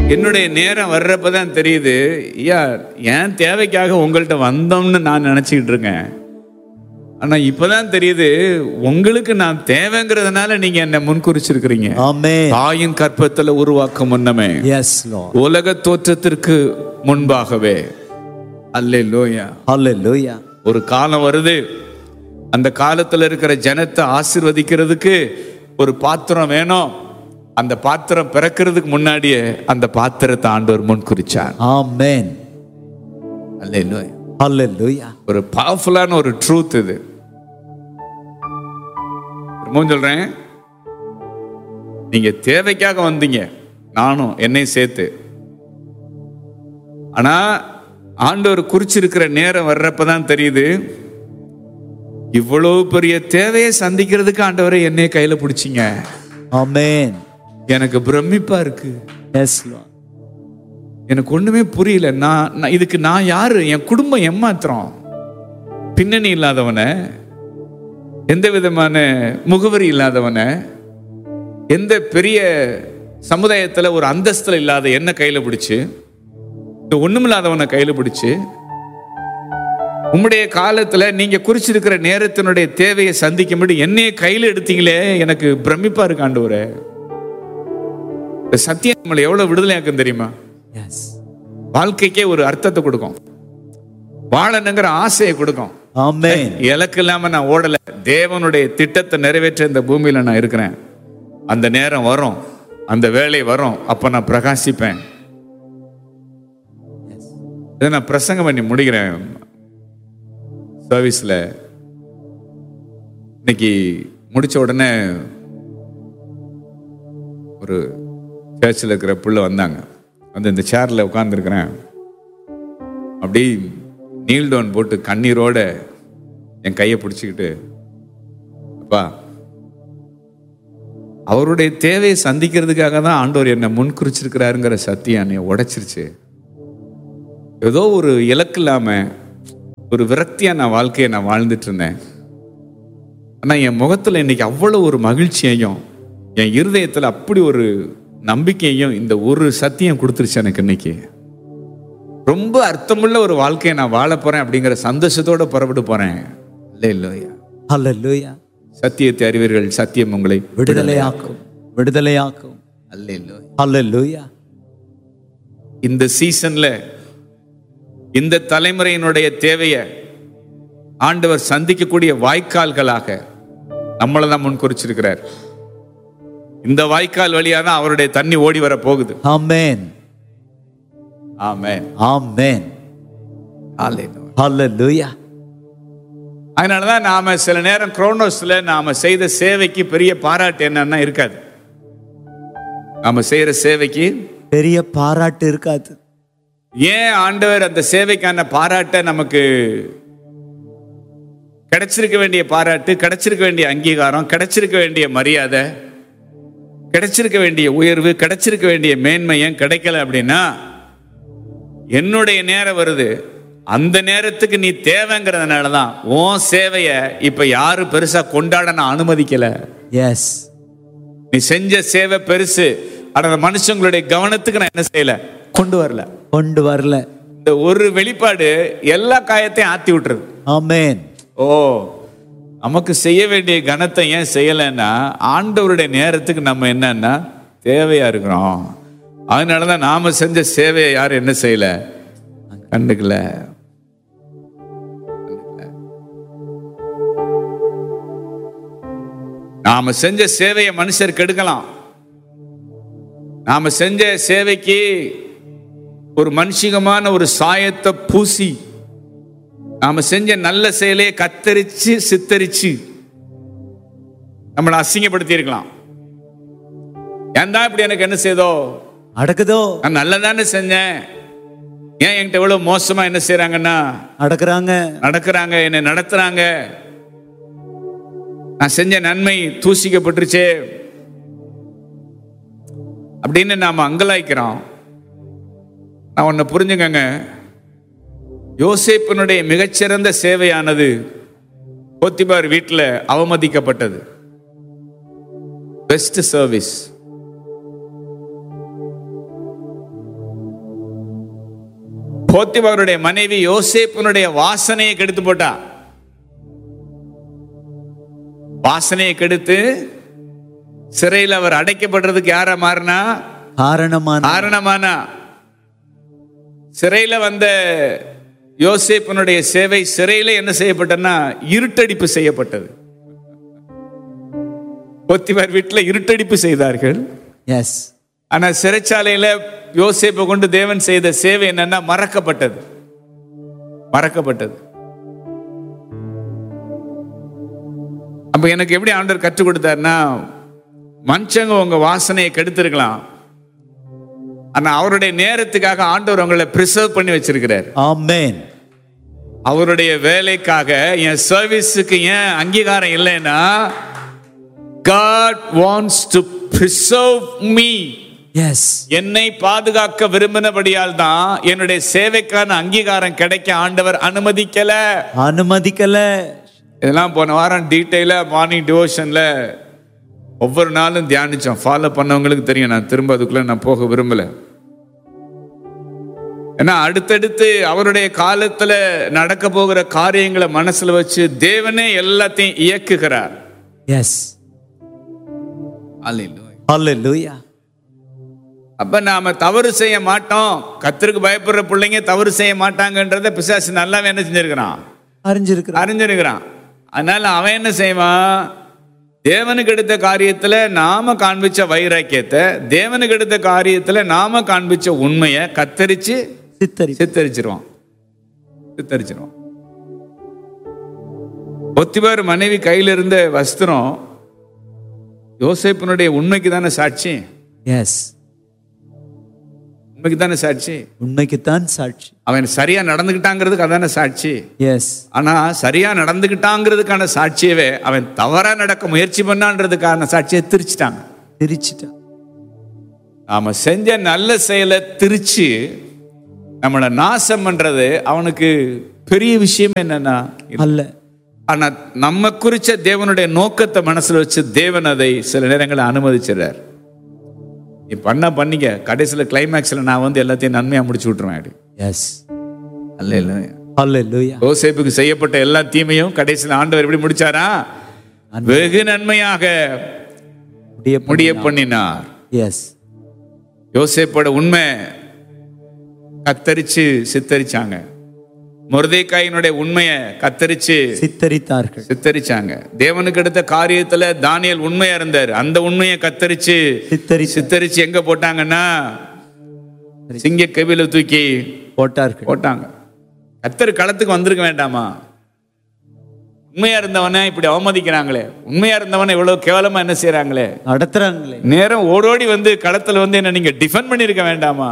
என்னுடைய நேரம் வர்றப்ப தான் தெரியுது ஐயா என் தேவைக்காக உங்கள்கிட்ட வந்தோம்னு நான் நினச்சிக்கிட்டு இருக்கேன் ஆனால் இப்போதான் தெரியுது உங்களுக்கு நான் தேவைங்கிறதுனால நீங்க என்னை முன்குறிச்சிருக்கிறீங்க Amen. தாயின் கற்பத்துல உருவாக்க முன்னமே Yes, Lord. உலக தோற்றத்திற்கு முன்பாகவே அல்லேலூயா Hallelujah. ஒரு காலம் வருது அந்த காலத்துல இருக்கிற ஜனத்தை ஆசீர்வதிக்கிறதுக்கு ஒரு பாத்திரம் வேணும் அந்த பாத்திரம் பிறக்கிறதுக்கு முன்னாடியே அந்த பாத்திரத்தை ஆண்டவர் முன் குறிச்சார் Amen. அல்லேலூயா Hallelujah. ஒரு பவர்ஃபுல்லான ஒரு ட்ரூத் இது திரும்பவும் சொல்றேன் நீங்க தேவைக்காக வந்தீங்க நானும் என்னையும் சேர்த்து ஆனா ஆண்டவர் குறிச்சிருக்கிற நேரம் வர்றப்பதான் தெரியுது இவ்வளவு பெரிய தேவையை சந்திக்கிறதுக்கு ஆண்டவரை என்னைய கையில பிடிச்சிங்க Amen. எனக்கு பிரமிப்பா இருக்கு Yes, Lord. எனக்கு ஒண்ணுமே புரியல நான் நான் இதுக்கு நான் யாரு என் குடும்பம் ஏமாத்திரம் பின்னணி இல்லாதவனை எந்த விதமான முகவரி இல்லாதவனை எந்த பெரிய சமுதாயத்துல ஒரு அந்தஸ்துல இல்லாத என்ன கையில பிடிச்சு இந்த ஒண்ணுமில்லாதவனை கையில பிடிச்சு உம்முடைய காலத்துல நீங்க குறிச்சிருக்கிற நேரத்தினுடைய தேவையை சந்திக்கும்படி என்னைய கையில எடுத்தீங்களே எனக்கு பிரமிப்பா இருக்கு ஆண்டவரே இந்த சத்தியம் நம்மளை எவ்வளவு விடுதலையாக்கும் தெரியுமா Yes. வாழ்க்கைக்கே ஒரு அர்த்தத்தை கொடுக்கும் வாழணுங்கிற ஆசையை கொடுக்கும் Amen. இலக்கு இல்லாம நான் ஓடல தேவனுடைய திட்டத்தை நிறைவேற்ற இந்த பூமியில நான் இருக்கிறேன் அந்த நேரம் வரும் அந்த வேலை வரும் அப்ப நான் பிரகாசிப்பேன் இதை நான் பிரசங்கம் பண்ணி முடிக்கிறேன் சர்வீஸ்ல இன்னைக்கு முடிச்ச உடனே ஒரு சர்ச்சில் இருக்கிற புள்ள வந்தாங்க வந்து இந்த சேர்ல உட்காந்துருக்கிறேன் அப்படி நீல் டவுன் போட்டு கண்ணீரோட என் கையை பிடிச்சிக்கிட்டு அப்பா அவருடைய தேவையை சந்திக்கிறதுக்காக தான் ஆண்டவர் என்னை முன்குறிச்சிருக்கிறாருங்கிற சத்தியம் என்னை உடைச்சிருச்சு ஏதோ ஒரு இலக்கு இல்லாம ஒரு விரக்தியா நான் வாழ்க்கையை நான் வாழ்ந்துட்டு இருந்தேன் ஆனா என் முகத்துல இன்னைக்கு அவ்வளவு ஒரு மகிழ்ச்சியையும் என் இருதயத்துல அப்படி ஒரு நம்பிக்கையையும் இந்த ஒரு சத்தியம் கொடுத்துருச்சு எனக்கு இன்னைக்கு ரொம்ப அர்த்தமுள்ள ஒரு வாழ்க்கையை நான் வாழ போறேன் அப்படிங்கிற சந்தோஷத்தோட புறப்பட்டு போறேன் இல்லை இல்லையா Hallelujah. சத்தியத்தை அறிவீர்கள் சத்தியம் உங்களை விடுதலையாக்கும் விடுதலையாக்கும் அல்ல இல்லை Hallelujah. இந்த சீசன்ல இந்த தலைமுறையினுடைய தேவையை ஆண்டவர் சந்திக்கக்கூடிய வாய்க்கால்களாக நம்மளை தான் முன் குறிச்சிருக்கிறார் இந்த வாய்க்கால் வழியா தான் அவருடைய தண்ணி ஓடி வர போகுது Amen. ஆமே Amen. Hallelujah. அதனாலதான் நாம சில நேரம் குரோனோஸ்ல நாம செய்த சேவைக்கு பெரிய பாராட்டு என்னன்னா இருக்காது நாம செய்யற சேவைக்கு பெரிய பாராட்டு இருக்காது ஏன் ஆண்டவர் அந்த சேவைக்கான பாராட்டை நமக்கு கிடைச்சிருக்க வேண்டிய பாராட்டு கிடைச்சிருக்க வேண்டிய அங்கீகாரம் கிடைச்சிருக்க வேண்டிய மரியாதை கிடைச்சிருக்க வேண்டிய உயர்வு கிடைச்சிருக்க வேண்டிய மேன்மை ஏன் கிடைக்கல அப்படின்னா என்னுடைய நேரம் வருது அந்த நேரத்துக்கு நீ தேவைங்கிறதுனால தான் உன் சேவைய இப்ப யாரு பெருசா கொண்டாட நான் அனுமதிக்கல எஸ் நீ செஞ்ச சேவை பெருசு ஆனா அந்த மனுஷங்களுடைய கவனத்துக்கு நான் என்ன செய்யல கொண்டு வரல கொண்டு வரல இந்த ஒரு வெளிப்பாடு எல்லா காயத்தையும் ஆத்தி விட்டுருது ஆமென் ஓ நமக்கு செய்ய வேண்டிய கனத்தை ஏன் செய்யலைன்னா ஆண்டவருடைய நேரத்துக்கு நம்ம என்னன்னா தேவையா இருக்கிறோம் அதனாலதான் நாம செஞ்ச சேவையை யாரும் என்ன செய்யல கண்டுக்கல நாம செஞ்ச சேவையை மனுஷர் கெடுக்கலாம் நாம செஞ்ச சேவைக்கு ஒரு மனுஷிகமான ஒரு சாயத்தை பூசி நாம செஞ்ச நல்ல செயலையே கத்தரிச்சு சித்தரிச்சு நம்மளை அசிங்கப்படுத்தி இருக்கலாம் ஏன் தான் இப்படி எனக்கு என்ன செய்தோ அடக்குதோ நான் நல்லதானே செஞ்சேன் ஏன் என்கிட்ட இவ்வளவு மோசமா என்ன செய்றாங்கன்னா அடக்குறாங்க நடக்கிறாங்க என்னை நடத்துறாங்க நான் செஞ்ச நன்மை தூசிக்கப்பட்டுருச்சே அப்படின்னு நாம அங்கலாய்க்கிறோம் நான் உன்னை புரிஞ்சுக்கங்க யோசேப்பினுடைய மிகச்சிறந்த சேவையானது போத்திபார் வீட்டில் அவமதிக்கப்பட்டது பெஸ்ட் சர்வீஸ் போத்திபாருடைய மனைவி யோசேப்பினுடைய வாசனையை கெடுத்து போட்டா வாசனையை கெடுத்து சிறையில் அவர் அடைக்கப்படுறதுக்கு யாரா மாறினா காரணமான காரணமானா சிறையில வந்த யோசேப்பினுடைய சேவை சிறையில என்ன செய்யப்பட்டன்னா இருட்டடிப்பு செய்யப்பட்டது பொத்திவார் வீட்டில் இருட்டடிப்பு செய்தார்கள் எஸ் ஆனா சிறைச்சாலையில யோசேப்பை கொண்டு தேவன் செய்த சேவை என்னன்னா மறக்கப்பட்டது மறக்கப்பட்டது அப்ப எனக்கு எப்படி ஆண்டவர் கற்றுக் கொடுத்தாருன்னா மனுஷங்க உங்க வாசனையை கெடுத்திருக்கலாம் ஆனா அவருடைய நேரத்துக்காக ஆண்டவர் உங்களை ப்ரிசர்வ் பண்ணி வச்சிருக்கிறார் ஆமென் அவருடைய வேலைக்காக என் சர்வீஸுக்கு ஏன் அங்கீகாரம் இல்லைன்னா God wants to preserve me yes என்னை பாதுகாக்க விரும்பினபடியால் தான் என்னுடைய சேவைக்கான அங்கீகாரம் கிடைக்க ஆண்டவர் அனுமதிக்கல அனுமதிக்கல இதெல்லாம் போன வாரம் டீட்டெயிலா மார்னிங் டிவோஷன்ல ஒவ்வொரு நாளும் தியானிச்சோம் ஃபாலோ பண்ணவங்களுக்கு தெரியும் நான் திரும்ப அதுக்குள்ள நான் போக விரும்பல ஏன்னா அடுத்தடுத்து அவருடைய காலத்துல நடக்க போகிற காரியங்களை மனசுல வச்சு தேவனே எல்லாத்தையும் இயக்குகிறார் எஸ் ஹalleluya அப்ப நாம தவறு செய்ய மாட்டோம் கத்தருக்கு பயப்படுற பிள்ளைங்க தவறு செய்ய மாட்டாங்கன்றத பிசாசு நல்லாவே என்ன செஞ்சிருக்கிறான் அறிஞ்சிருக்கிறார் அறிஞ்சிருக்கிறான் அதனால அவன் என்ன செய்வான் தேவனுக்கு எடுத்த காரியத்துல நாம காண்பிச்ச வைராக்கியத்தை தேவனுக்கு எடுத்த காரியத்துல நாம காண்பிச்ச உண்மையை கத்தரிச்சு சித்தரி சித்தரிச்சிருவான் சித்தரிச்சிருவான் ஒத்திபார் மனைவி கையில இருந்த வஸ்திரம் யோசேப்பினுடைய உண்மைக்கு தானே சாட்சி எஸ் உண்மைக்கு தானே சாட்சி உண்மைக்குத்தான் சாட்சி அவன் சரியா நடந்துகிட்டாங்கிறதுக்கு அதானே சாட்சி எஸ் ஆனா சரியா நடந்துகிட்டாங்கிறதுக்கான சாட்சியவே அவன் தவறா நடக்க முயற்சி பண்ணான்றதுக்கான சாட்சியை திரிச்சிட்டாங்க திரிச்சிட்டா நாம செஞ்ச நல்ல செயலை திரிச்சு நம்மளை நாசம் பண்றது அவனுக்கு பெரிய விஷயம் என்னன்னா அல்ல ஆனா நம்ம குறிச்ச தேவனுடைய நோக்கத்தை மனசுல வச்சு தேவன் அதை சில நேரங்களில் அனுமதிச்சிடுறார் நீ பண்ண பண்ணிக்க கடைசியில் கிளைமேக்ஸ்ல நான் வந்து எல்லாத்தையும் நன்மையா முடிச்சு விட்டுருவேன் அப்படி எஸ் அல்ல இல்லை ஹalleluya யோசேப்புக்கு செய்யப்பட்ட எல்லா தீமையும் கடைசியில் ஆண்டவர் எப்படி முடிச்சாரா வெகு நன்மையாக முடிய முடிய பண்ணினார் எஸ் யோசேப்போட உண்மை கத்தரிச்சு சித்தரிச்சாங்க முருதைக்காயினுடைய உண்மையை கத்தரிச்சு சித்தரித்தார்கள் சித்தரிச்சாங்க தேவனுக்கு எடுத்த காரியத்துல தானியல் உண்மையா இருந்தார் அந்த உண்மையை கத்தரிச்சு சித்தரி சித்தரிச்சு எங்க போட்டாங்கன்னா சிங்க கவில தூக்கி போட்டார்கள் போட்டாங்க கத்தர் களத்துக்கு வந்திருக்க வேண்டாமா உண்மையா இருந்தவனை இப்படி அவமதிக்கிறாங்களே உண்மையா இருந்தவனை இவ்வளவு கேவலமா என்ன செய்றாங்களே நடத்துறாங்களே நேரம் ஓடோடி வந்து களத்துல வந்து என்ன நீங்க டிஃபெண்ட் பண்ணிருக்க வேண்டாமா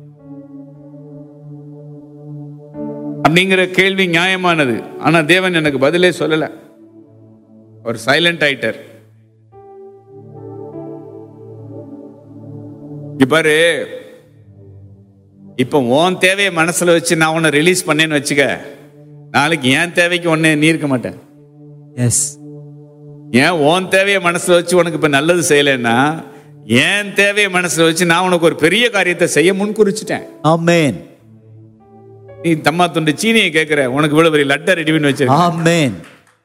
அப்படிங்கிற கேள்வி நியாயமானது ஆனா தேவன் எனக்கு பதிலே சொல்லல ஒரு சைலண்ட் ஆயிட்டார் இங்க பாரு இப்ப உன் தேவையை மனசுல வச்சு நான் உன்னை ரிலீஸ் பண்ணேன்னு வச்சுக்க நாளைக்கு என் தேவைக்கு ஒன்னே நீ இருக்க மாட்டேன் எஸ் ஏன் உன் தேவையை மனசுல வச்சு உனக்கு இப்ப நல்லது செய்யலைன்னா என் தேவையை மனசுல வச்சு நான் உனக்கு ஒரு பெரிய காரியத்தை செய்ய முன்குறிச்சிட்டேன் ஆமென் நீ தம்மா துண்டு சீனியை கேட்கிற உனக்கு இவ்வளவு பெரிய லட்டை ரெடி பண்ணி வச்சிருக்க ஆமென்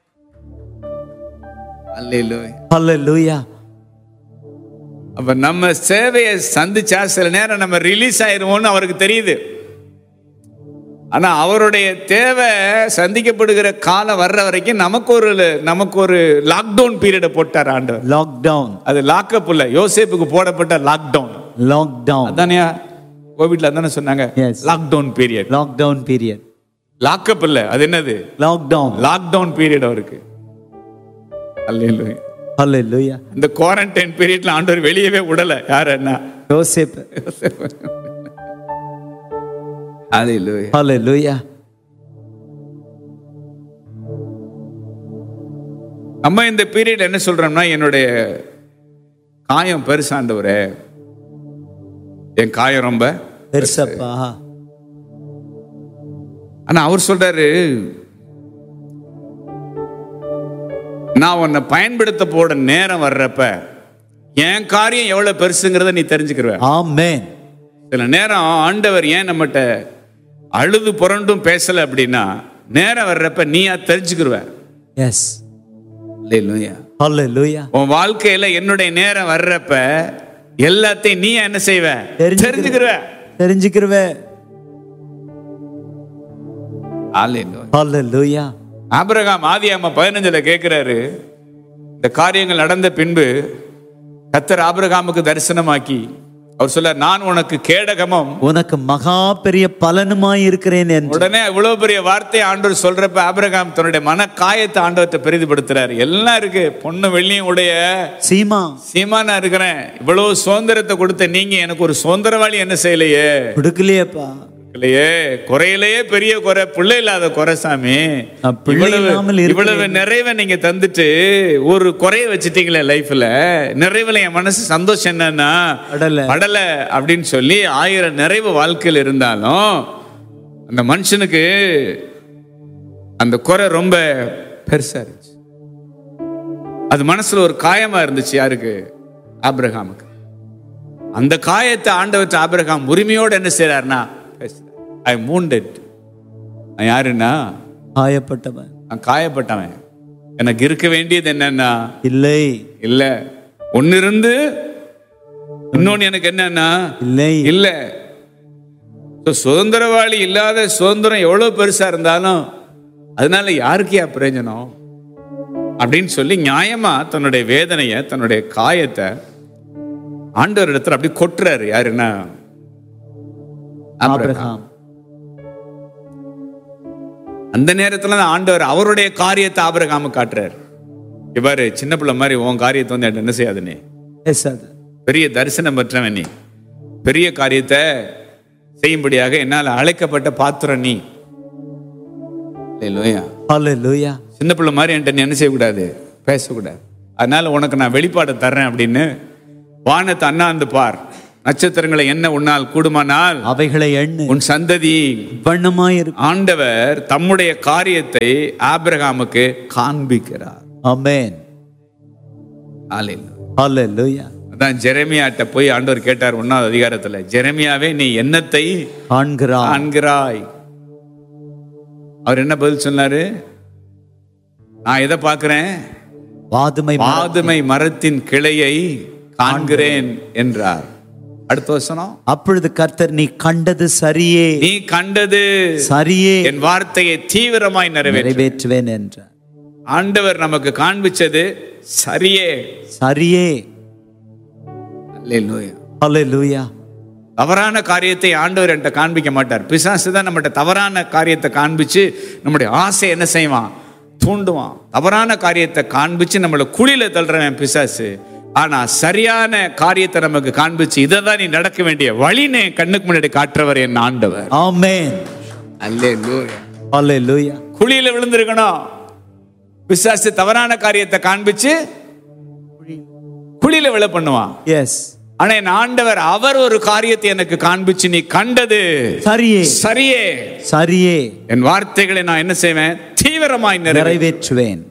அல்லேலூயா. ஹalleluya அப்ப நம்ம சேவையை சந்திச்சா சில நேரம் நம்ம ரிலீஸ் ஆயிருவோம்னு அவருக்கு தெரியுது ஆனா அவருடைய தேவை சந்திக்கப்படுகிற காலம் வர்ற வரைக்கும் நமக்கு ஒரு நமக்கு ஒரு லாக்டவுன் பீரியடை போட்டார் ஆண்டவர் லாக்டவுன் அது லாக்அப் இல்ல யோசேப்புக்கு போடப்பட்ட லாக்டவுன் லாக்டவுன் அதானே கோவிட்ல அதானே சொன்னாங்க Yes. Lockdown period lockdown period lockup இல்ல அது என்னது லாக்டவுன் லாக்டவுன் பீரியட் அவருக்கு அல்லேலூயா. ஹalleluya இந்த குவாரண்டைன் பீரியட்ல ஆண்டவர் வெளியவே விடல யார் என்ன யோசேப் அல்லேலூயா. ஹalleluya நம்ம இந்த பீரியட் என்ன சொல்றோம்னா என்னுடைய காயம் பெருசாண்டவரே என் காயம் ரொம்ப பெருசப்பா ஆனா அவர் சொல்றாரு நான் உன்னை பயன்படுத்த போட நேரம் வர்றப்ப என் காரியம் எவ்வளவு பெருசுங்கிறத நீ தெரிஞ்சுக்கிற ஆமென் சில நேரம் ஆண்டவர் ஏன் நம்மகிட்ட அழுது புரண்டும் பேசல அப்படின்னா நேரம் வர்றப்ப நீயா தெரிஞ்சுக்கிருவ எஸ் அல்லேலூயா ஹalleluya உன் வாழ்க்கையில என்னுடைய நேரம் வர்றப்ப எல்லாத்தையும் நீ என்ன செய்வ தெரிஞ்சுக்கிற- தெரிஞ்சுக்கிருவ தெரிஞ்சுக்கிறவே அல்லேலூயா. ஹalleluya ஆபிரகாம் ஆதியாம பதினஞ்சுல கேட்கிறாரு இந்த காரியங்கள் நடந்த பின்பு கத்தர் ஆபிரகாமுக்கு தரிசனமாக்கி அவர் சொல்ல நான் உனக்கு கேடகமும் உனக்கு மகா பெரிய பலனுமாய் இருக்கிறேன் என்று உடனே இவ்வளவு பெரிய வார்த்தை ஆண்டவர் சொல்றப்ப ஆபிரகாம் தன்னுடைய மன காயத்தை ஆண்டவர்கிட்ட பெரிதுபடுத்துறாரு எல்லாம் இருக்கு பொண்ணு வெள்ளியும் உடைய சீமா சீமா நான் இருக்கிறேன் இவ்வளவு சுதந்திரத்தை கொடுத்த நீங்க எனக்கு ஒரு சுதந்திரவாளி என்ன செய்யலையே கொடுக்கலையேப்பா இல்லையே குறையிலேயே பெரிய குறை பிள்ளை இல்லாத குறை சாமி நான் பிள்ளை இவ்வளவு இல்லாமல் இருக்கிறேன். இவ்வளவு நிறைவை நீங்க தந்துட்டு ஒரு குறைய வச்சுட்டீங்களே லைஃப்ல நிறைவுல என் மனசு சந்தோஷம் என்னன்னா அடல. படல அப்படின்னு சொல்லி ஆயிரம் நிறைவு வாழ்க்கையில் இருந்தாலும் அந்த மனுஷனுக்கு அந்த குறை ரொம்ப பெருசா இருந்துச்சு அது மனசுல ஒரு காயமா இருந்துச்சு யாருக்கு ஆபிரகாமுக்கு அந்த காயத்தை ஆண்டவற்ற ஆபிரகாம் உரிமையோடு என்ன செய்றாருன்னா ஐ மூண்டட் நான் யாருன்னா ஆயப்பட்டவன் நான் காயப்பட்டவன் எனக்கு இருக்க வேண்டியது என்னன்னா இல்லை இல்ல ஒன்னு இருந்து இன்னொன்னு எனக்கு என்னன்னா இல்லை இல்ல So, சுதந்திரவாளி இல்லாத சுதந்திரம் எவ்வளவு பெருசா இருந்தாலும் அதனால யாருக்கியா பிரயோஜனம் அப்படின்னு சொல்லி நியாயமா தன்னுடைய வேதனைய தன்னுடைய காயத்தை ஆண்டவர் இடத்துல அப்படி கொட்டுறாரு யாருன்னா ஆபிரகாம். ஆபிரகாம் அந்த நேரத்துல தான் ஆண்டவர் அவருடைய காரியத்தை ஆபிரகாம காட்டுறாரு இவ்வாறு சின்ன பிள்ளை மாதிரி உன் காரியத்தை வந்து என்கிட்ட என்ன செய்யாது நீ எஸ் அது பெரிய தரிசனம் பெற்றவன் நீ பெரிய காரியத்தை செய்யும்படியாக என்னால் அழைக்கப்பட்ட பாத்திரம் நீ இல்லையா ஹalleluya சின்ன பிள்ளை மாதிரி என்கிட்ட நீ என்ன செய்யக்கூடாது பேசக்கூடாது அதனால உனக்கு நான் வெளிப்பாடு தர்றேன் அப்படின்னு வானத்தை அண்ணாந்து பார் நட்சத்திரங்களை என்ன உன்னால் கூடுமானால் அவைகளை எண்ணு உன் சந்ததி வண்ணமாய் இருக்கும் ஆண்டவர் தம்முடைய காரியத்தை ஆபிரகாமுக்கு காண்பிக்கிறார் ஆமென் ஆலையில் ஹalleluya அதான் ஜெரமியாட்ட போய் ஆண்டவர் கேட்டார் ஒன்னாவது அதிகாரத்துல ஜெரமியாவே நீ என்னத்தை காண்கிறான் காண்கிறாய் அவர் என்ன பதில் சொன்னாரு நான் எதை பார்க்கிறேன் வாதுமை மரம். மாதுமை மரத்தின் கிளையை காண்கிறேன் என்றார் அடுத்த வசனம் அப்பொழுது கர்த்தர் நீ கண்டது சரியே நீ கண்டது சரியே என் வார்த்தையை தீவிரமாய் நிறைவேற்ற நிறைவேற்றுவேன் என்றார் ஆண்டவர் நமக்கு காண்பிச்சது சரியே சரியே அல்லேலூயா ஹalleluya தவறான காரியத்தை ஆண்டவர் என்கிட்ட காண்பிக்க மாட்டார் பிசாசு தான் நம்மகிட்ட தவறான காரியத்தை காண்பிச்சு நம்முடைய ஆசை என்ன செய்வான் தூண்டுவான் தவறான காரியத்தை காண்பிச்சு நம்மளை குழியில தள்ளுறவன் பிசாசு ஆனா சரியான காரியத்தை நமக்கு காண்பிச்சு இதை தான் நீ நடக்க வேண்டிய வழினே கண்ணுக்கு முன்னாடி காட்டுறவர் என் ஆண்டவர் ஆமென் அல்லே ஹalleluya குழியில விழுந்திருக்கணும் பிசாசு தவறான காரியத்தை காண்பிச்சு குழியில விழ பண்ணுவான் எஸ் ஆனா என் ஆண்டவர் அவர் ஒரு காரியத்தை எனக்கு காண்பிச்சு நீ கண்டது சரியே சரியே சரியே என் வார்த்தைகளை நான் என்ன செய்வேன் தீவிரமாய் நிறைவே நிறைவேற்றுவேன்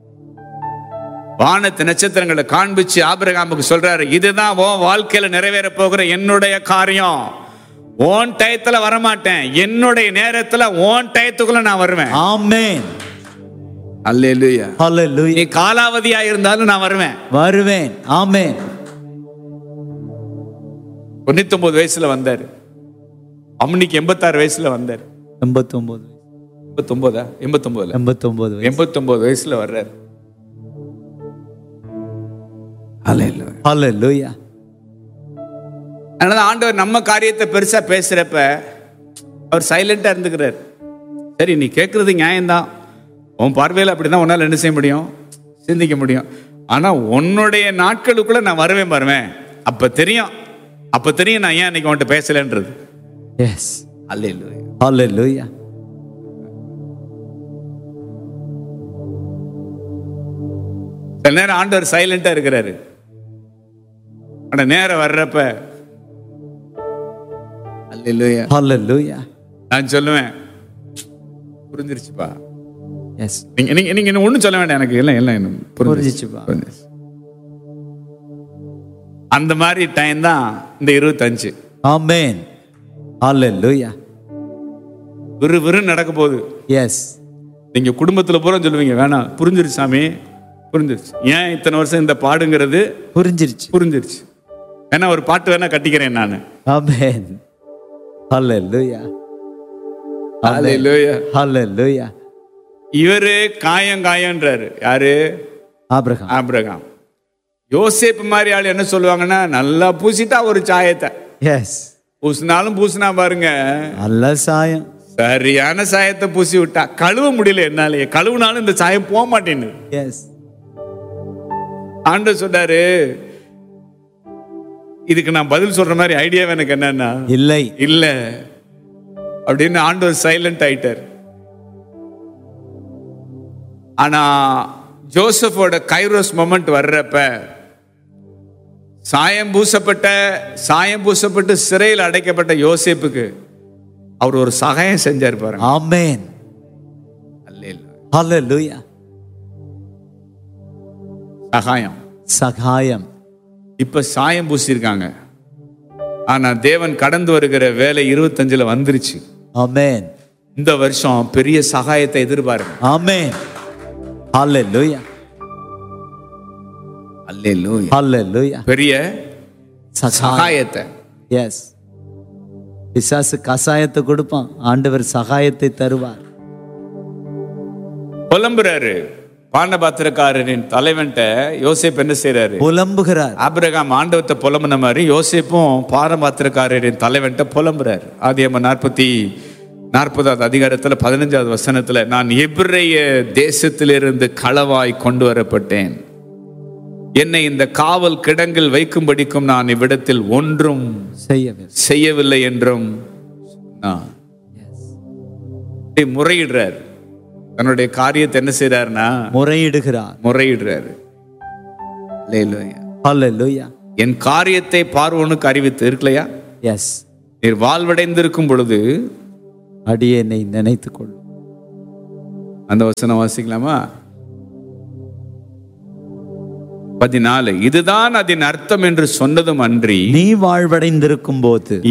வானத்து நட்சத்திரங்களை காண்பிச்சு ஆபிரகாமுக்கு சொல்றாரு இதுதான் உன் வாழ்க்கையில நிறைவேற போகிற என்னுடைய காரியம் ஓன் டயத்துல வரமாட்டேன் என்னுடைய நேரத்துல ஓன் டயத்துக்குள்ள நான் வருவேன் ஆமென் அல்லேலூயா ஹalleluya நீ காலாவதியா இருந்தாலும் நான் வருவேன் வருவேன் ஆமென் தொண்ணூத்தொன்பது வயசுல வந்தாரு அம்மனிக்கு எண்பத்தாறு வயசுல வந்தார் 89 எண்பத்தொன்பதா எண்பத்தொன்பதுல 89 வயசு. எண்பத்தொன்பது வயசுல வர்றாரு அல்லேலூயா ஹalleluya அதனால ஆண்டவர் நம்ம காரியத்தை பெருசா பேசுறப்ப அவர் சைலண்டா இருந்துக்கிறார் சரி நீ கேட்கறது நியாயம்தான் உன் பார்வையில் அப்படிதான் உன்னால என்ன செய்ய முடியும் சிந்திக்க முடியும் ஆனா உன்னுடைய நாட்களுக்குள்ள நான் வருவேன் வருவேன் அப்ப தெரியும் அப்ப தெரியும் நான் ஏன் அன்னைக்கு உன்கிட்ட பேசலன்றது எஸ் அல்லேலூயா ஹalleluya சில நேரம் ஆண்டவர் சைலண்டா இருக்கிறாரு ஆனா நேரம் வர்றப்ப அல்லேலூயா ஹalleluya நான் சொல்லுவேன் புரிஞ்சிருச்சுப்பா எஸ் நீங்க நீங்க நீங்க இன்னும் ஒண்ணும் சொல்ல வேண்டாம் எனக்கு எல்லாம் எல்லாம் எனக்கு புரிஞ்சிச்சுப்பா. புரிஞ்சிச்சு. அந்த மாதிரி டைம் தான் இந்த இருபத்தஞ்சு ஆமென் ஹalleluya விறு விறு நடக்க போகுது எஸ் நீங்க குடும்பத்துல பூரா சொல்லுவீங்க வேணாம் புரிஞ்சிருச்சு சாமி புரிஞ்சிருச்சு ஏன் இத்தனை வருஷம் இந்த பாடுங்கிறது புரிஞ்சிருச்சு புரிஞ்சிருச்சு வேணா ஒரு பாட்டு வேணா கட்டிக்கிறேன் நான் ஆமென் ஹalleluya Hallelujah. ஹalleluya இவரு காயம் காயம்ன்றாரு யாரு ஆபிரகாம் ஆபிரகாம் யோசேப்பு மாதிரி ஆள் என்ன சொல்லுவாங்கன்னா நல்லா பூசிட்டா ஒரு சாயத்தை எஸ் பூசினாலும் பூசினா பாருங்க நல்ல சாயம் சரியான சாயத்தை பூசி விட்டா கழுவ முடியல என்னாலேயே கழுவுனாலும் இந்த சாயம் போக மாட்டேன்னு எஸ் ஆண்டவர் சொன்னாரு இதுக்கு நான் பதில் சொல்ற மாதிரி ஐடியா எனக்கு என்னன்னா இல்லை இல்ல அப்படின்னு ஆண்டவர் சைலண்ட் ஆயிட்டார் ஆனா ஜோசஃபோட கைரோஸ் மொமெண்ட் வர்றப்ப சாயம் பூசப்பட்ட சாயம் பூசப்பட்டு சிறையில் அடைக்கப்பட்ட யோசேப்புக்கு அவர் ஒரு சகாயம் செஞ்சார் பாருங்க ஆமென் அல்லேலூயா. ஹalleluya சகாயம் சகாயம் இப்ப சாயம் பூசியிருக்காங்க ஆனா தேவன் கடந்து வருகிற வேலை இருபத்தஞ்சுல வந்துருச்சு ஆமென் இந்த வருஷம் பெரிய சகாயத்தை எதிர்பாருங்க ஆமென் ஹalleluya அல்லேலூயா ஹalleluya பெரிய சகாயம் சகாயத்தை எஸ் பிசாசு கசாயத்தை கொடுப்பான் ஆண்டவர் சகாயத்தை தருவார் புலம்புறாரு பாண்டபாத்திரக்காரரின் தலைவன்ட்ட யோசேப் என்ன செய்றாரு புலம்புகிறார் ஆபிரகாம் ஆண்டவத்தை புலம்புன மாதிரி யோசேப்பும் பாரபாத்திரக்காரரின் தலைவன்ட்ட புலம்புறார் ஆதியம்ம நாற்பத்தி நாற்பதாவது அதிகாரத்துல பதினஞ்சாவது வசனத்துல நான் எபிரேய தேசத்திலிருந்து களவாய் கொண்டு வரப்பட்டேன் என்னை இந்த காவல் கிடங்கில் வைக்கும்படிக்கும் நான் இவ்விடத்தில் ஒன்றும் செய்யவே செய்யவில்லை என்றும் சொன்னான். இப்படி முறையிடுறார் தன்னுடைய காரியத்தை என்ன செய்றாருன்னா முறையிடுகிறார் முறையிடுறாரு அல்லேலூயா. ஹalleluya என் காரியத்தை பார்வோனுக்கு அறிவித்து இருக்கலையா எஸ் நீர் வாழ்வடைந்திருக்கும் பொழுது அடியேனை நினைத்துக் கொள்ளும் அந்த வசனம் வாசிக்கலாமா பதினாலு இதுதான் அதன் அர்த்தம் என்று சொன்னதும் அன்றி நீ வாழ்வடைந்திருக்கும் போது